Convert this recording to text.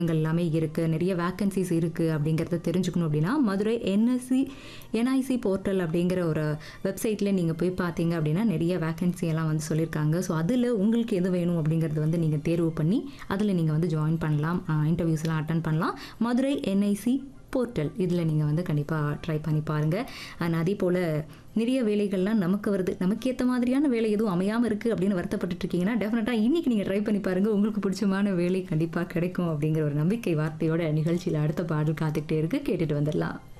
ங்கள் எல்லாமே இருக்குது நிறைய வேக்கன்சிஸ் இருக்குது அப்படிங்கிறத தெரிஞ்சுக்கணும் அப்படின்னா மதுரை என்எஸ்சி என்ஐசி போர்ட்டல் அப்படிங்கிற ஒரு வெப்சைட்டில் நீங்கள் போய் பார்த்தீங்க அப்படின்னா நிறைய வேக்கன்சி எல்லாம் வந்து சொல்லியிருக்காங்க ஸோ அதில் உங்களுக்கு எது வேணும் அப்படிங்கிறது வந்து நீங்கள் தேர்வு பண்ணி அதில் நீங்கள் வந்து ஜாயின் பண்ணலாம் இன்டர்வியூஸ்லாம் அட்டன் பண்ணலாம் மதுரை என்ஐசி போர்ட்டல் இதில் நீங்கள் வந்து கண்டிப்பாக ட்ரை பண்ணி பாருங்கள் அண்ட் அதே போல் நிறைய வேலைகள்லாம் நமக்கு வருது நமக்கு ஏற்ற மாதிரியான வேலை எதுவும் அமையாமல் இருக்குது அப்படின்னு வருத்தப்பட்டுட்டு இருக்கீங்கன்னா டெஃபினட்டாக இன்றைக்கி நீங்கள் ட்ரை பண்ணி பாருங்கள் உங்களுக்கு பிடிச்சமான வேலை கண்டிப்பாக கிடைக்கும் அப்படிங்கிற ஒரு நம்பிக்கை வார்த்தையோட நிகழ்ச்சியில் அடுத்த பாடல் காத்துக்கிட்டே இருக்குது கேட்டுட்டு வந்துடலாம்